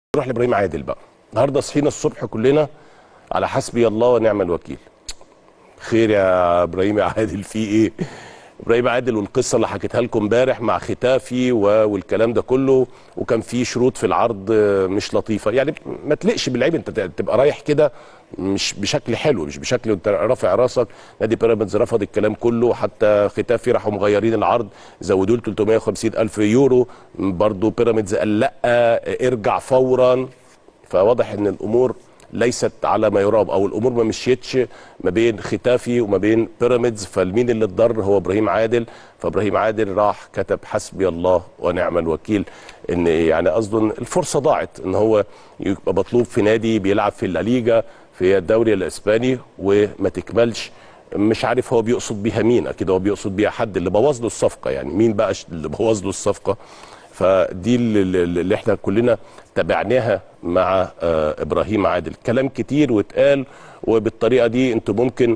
نروح لابراهيم عادل بقى النهارده صحينا الصبح كلنا على حسبي الله ونعم الوكيل خير يا ابراهيم يا عادل في ايه ابراهيم عادل والقصه اللي حكيتها لكم امبارح مع ختافي و- والكلام ده كله وكان في شروط في العرض آه، مش لطيفه يعني ما تلقش باللعيب انت ت- تبقى رايح كده مش بشكل حلو مش بشكل انت رافع راسك نادي بيراميدز رفض الكلام كله حتى ختافي راحوا مغيرين العرض زودوا له 350 الف يورو برضه بيراميدز قال لا آه، ارجع فورا فواضح ان الامور ليست على ما يرام او الامور ما مشيتش ما بين ختافي وما بين بيراميدز فالمين اللي اتضر هو ابراهيم عادل فابراهيم عادل راح كتب حسبي الله ونعم الوكيل ان يعني قصده الفرصه ضاعت ان هو يبقى مطلوب في نادي بيلعب في الليجا في الدوري الاسباني وما تكملش مش عارف هو بيقصد بيها مين اكيد هو بيقصد بيها حد اللي بوظ له الصفقه يعني مين بقى اللي بوظ له الصفقه فدي اللي, اللي احنا كلنا تابعناها مع آه ابراهيم عادل كلام كتير واتقال وبالطريقه دي انتوا ممكن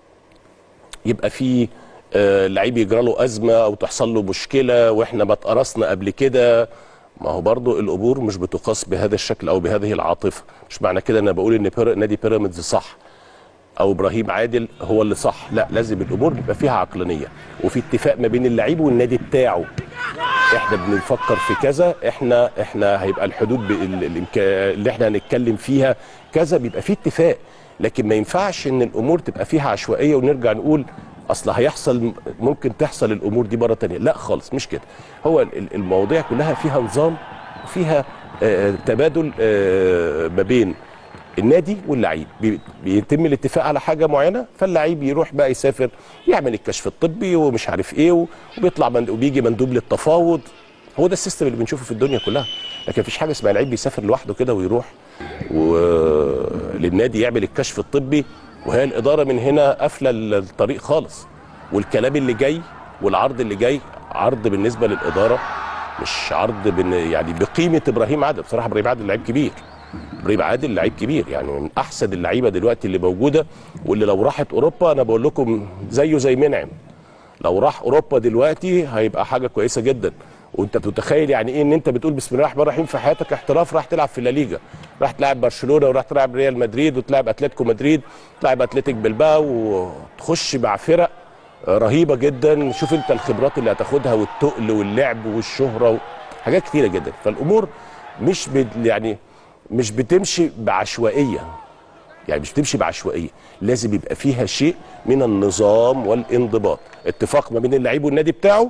يبقى في آه لعيب يجرى له ازمه او تحصل له مشكله واحنا ما اتقرصنا قبل كده ما هو برضو الامور مش بتقاس بهذا الشكل او بهذه العاطفه مش معنى كده انا بقول ان بير... نادي بيراميدز صح او ابراهيم عادل هو اللي صح لا لازم الامور يبقى فيها عقلانيه وفي اتفاق ما بين اللعيب والنادي بتاعه احنا بنفكر في كذا احنا احنا هيبقى الحدود ب- ال- الإمكا- اللي احنا هنتكلم فيها كذا بيبقى في اتفاق لكن ما ينفعش ان الامور تبقى فيها عشوائيه ونرجع نقول اصل هيحصل ممكن تحصل الامور دي مره تانية لا خالص مش كده هو ال- ال- المواضيع كلها فيها نظام وفيها آه، تبادل آه، ما بين النادي واللعيب بي- بيتم الاتفاق على حاجه معينه فاللعيب يروح بقى يسافر يعمل الكشف الطبي ومش عارف ايه و- وبيطلع مند... وبيجي مندوب للتفاوض هو ده السيستم اللي بنشوفه في الدنيا كلها لكن مفيش حاجه اسمها لعيب بيسافر لوحده كده ويروح و... للنادي يعمل الكشف الطبي وهي الاداره من هنا قافله الطريق خالص والكلام اللي جاي والعرض اللي جاي عرض بالنسبه للاداره مش عرض بن... يعني بقيمه ابراهيم عادل بصراحه ابراهيم عادل لعيب كبير ابراهيم عادل لعيب كبير يعني من احسن اللعيبه دلوقتي اللي موجوده واللي لو راحت اوروبا انا بقول لكم زيه زي منعم لو راح اوروبا دلوقتي هيبقى حاجه كويسه جدا وانت بتتخيل يعني ايه ان انت بتقول بسم الله الرحمن الرحيم في حياتك احتراف راح تلعب في الليجا راح تلعب برشلونه وراح تلعب ريال مدريد وتلعب اتلتيكو مدريد تلعب اتلتيك بلباو وتخش مع فرق رهيبه جدا شوف انت الخبرات اللي هتاخدها والتقل واللعب والشهره و... حاجات كتيره جدا فالامور مش بت... يعني مش بتمشي بعشوائيه يعني مش بتمشي بعشوائيه لازم يبقى فيها شيء من النظام والانضباط اتفاق ما بين اللعيب والنادي بتاعه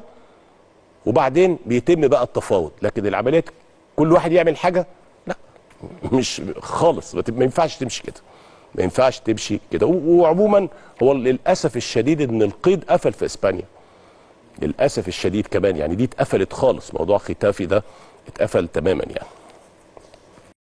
وبعدين بيتم بقى التفاوض لكن العمليات كل واحد يعمل حاجه لا مش خالص ما ت- ما ينفعش تمشي كده ما ينفعش تمشي كده و- وعموما هو للاسف الشديد ان القيد قفل في اسبانيا للاسف الشديد كمان يعني دي اتقفلت خالص موضوع ختافي ده اتقفل تماما يعني